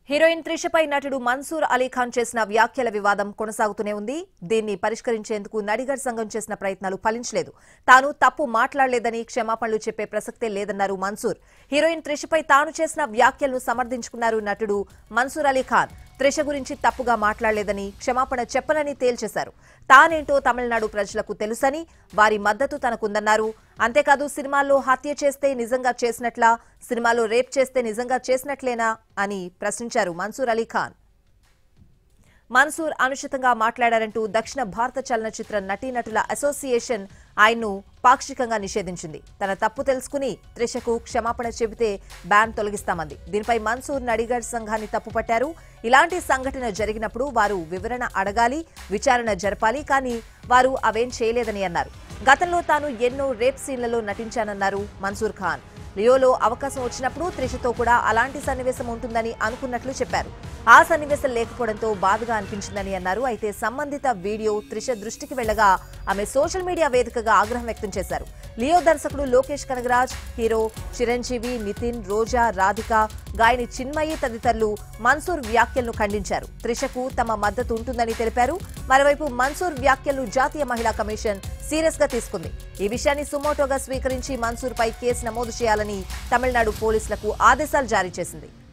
heroine త్రిషపై నటుడు మన్సూర్ అలీ ఖాన్ చేసిన వ్యాఖ్యల వివాదం కొనసాగుతూనే ఉంది దీన్ని పరిష్కరించేందుకు నడిగర్ సంఘం చేసిన ప్రయత్నాలు ఫలించలేదు తాను తప్పు మాట్లాడలేదని క్షమాపణలు చెప్పే ప్రసక్తే లేదన్నారు మన్సూర్ హీరోయిన్ త్రిషపై తాను చేసిన వ్యాఖ్యలను సమర్థించుకున్నారు నటుడు మన్సూర్ అలీ ఖాన్ త్రిష గురించి తప్పుగా మాట్లాడలేదని క్షమాపణ చెప్పనని తేల్చేశారు తానేంటో తమిళనాడు ప్రజలకు తెలుసని వారి మద్దతు తనకుందన్నారు అంతేకాదు సినిమాల్లో హత్య చేస్తే నిజంగా చేసినట్లా సినిమాలో రేప్ చేస్తే నిజంగా చేసినట్లేనా అని ప్రశ్నించారు మన్సూర్ అలీ ఖాన్ మన్సూర్ అనుచితంగా మాట్లాడారంటూ దక్షిణ భారత చలనచిత్ర నటీనటుల అసోసియేషన్ ఆయన్ను పాక్షికంగా నిషేధించింది తన తప్పు తెలుసుకుని త్రిషకు క్షమాపణ చెబితే బ్యాన్ తొలగిస్తామంది దీనిపై మన్సూర్ నడిగడ్ సంఘాన్ని తప్పుపట్టారు ఇలాంటి సంఘటన జరిగినప్పుడు వారు వివరణ అడగాలి విచారణ జరపాలి కానీ వారు అవేం చేయలేదని అన్నారు గతంలో తాను ఎన్నో రేప్ సీన్లలో నటించానన్నారు మన్సూర్ ఖాన్ లియోలో అవకాశం వచ్చినప్పుడు త్రిషతో కూడా అలాంటి సన్నివేశం ఉంటుందని అనుకున్నట్లు చెప్పారు ఆ సన్నివేశం లేకపోవడంతో బాధగా అనిపించిందని అన్నారు అయితే సంబంధిత వీడియో త్రిష దృష్టికి వెళ్లగా ఆమె సోషల్ మీడియా వేదికగా ఆగ్రహం వ్యక్తం చేశారు లియో దర్శకుడు లోకేష్ కనగరాజ్ హీరో చిరంజీవి నితిన్ రోజా రాధిక గాయని చిన్మయి తదితరులు మన్సూర్ వ్యాఖ్యలను ఖండించారు త్రిషకు తమ మద్దతు ఉంటుందని తెలిపారు మరోవైపు మన్సూర్ వ్యాఖ్యలు జాతీయ మహిళా కమిషన్ సీరియస్ గా తీసుకుంది ఈ విషయాన్ని సుమోటోగా స్వీకరించి మన్సూర్ పై కేసు నమోదు చేయాలని తమిళనాడు పోలీసులకు ఆదేశాలు జారీ చేసింది